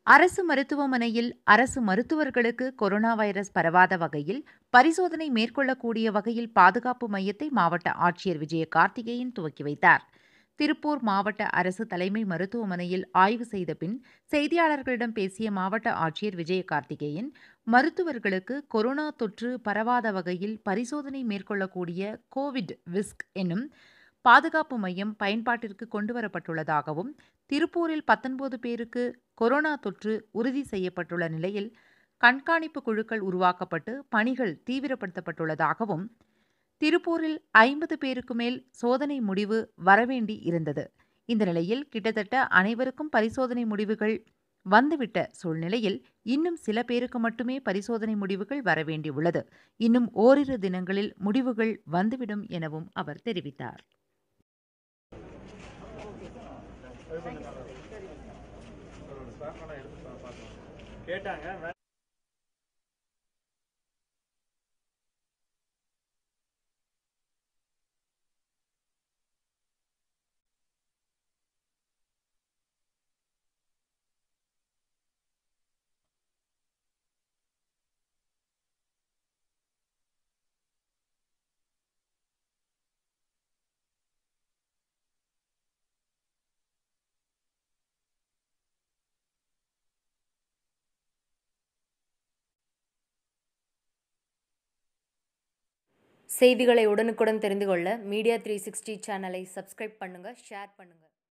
அரசு மருத்துவமனையில் அரசு மருத்துவர்களுக்கு கொரோனா வைரஸ் பரவாத வகையில் பரிசோதனை மேற்கொள்ளக்கூடிய வகையில் பாதுகாப்பு மையத்தை மாவட்ட ஆட்சியர் விஜய கார்த்திகேயன் துவக்கி வைத்தார் திருப்பூர் மாவட்ட அரசு தலைமை மருத்துவமனையில் ஆய்வு செய்த பின் செய்தியாளர்களிடம் பேசிய மாவட்ட ஆட்சியர் விஜய கார்த்திகேயன் மருத்துவர்களுக்கு கொரோனா தொற்று பரவாத வகையில் பரிசோதனை மேற்கொள்ளக்கூடிய கோவிட் விஸ்க் என்னும் பாதுகாப்பு மையம் பயன்பாட்டிற்கு கொண்டுவரப்பட்டுள்ளதாகவும் திருப்பூரில் பத்தொன்பது பேருக்கு கொரோனா தொற்று உறுதி செய்யப்பட்டுள்ள நிலையில் கண்காணிப்பு குழுக்கள் உருவாக்கப்பட்டு பணிகள் தீவிரப்படுத்தப்பட்டுள்ளதாகவும் திருப்பூரில் ஐம்பது பேருக்கு மேல் சோதனை முடிவு வரவேண்டி இருந்தது இந்த நிலையில் கிட்டத்தட்ட அனைவருக்கும் பரிசோதனை முடிவுகள் வந்துவிட்ட சூழ்நிலையில் இன்னும் சில பேருக்கு மட்டுமே பரிசோதனை முடிவுகள் வரவேண்டியுள்ளது இன்னும் ஓரிரு தினங்களில் முடிவுகள் வந்துவிடும் எனவும் அவர் தெரிவித்தார் கேட்டாங்க வே- செய்திகளை உடனுக்குடன் தெரிந்து கொள்ள மீடியா த்ரீ சிக்ஸ்டி சேனலை சப்ஸ்கிரைப் பண்ணுங்கள் ஷேர் பண்ணுங்கள்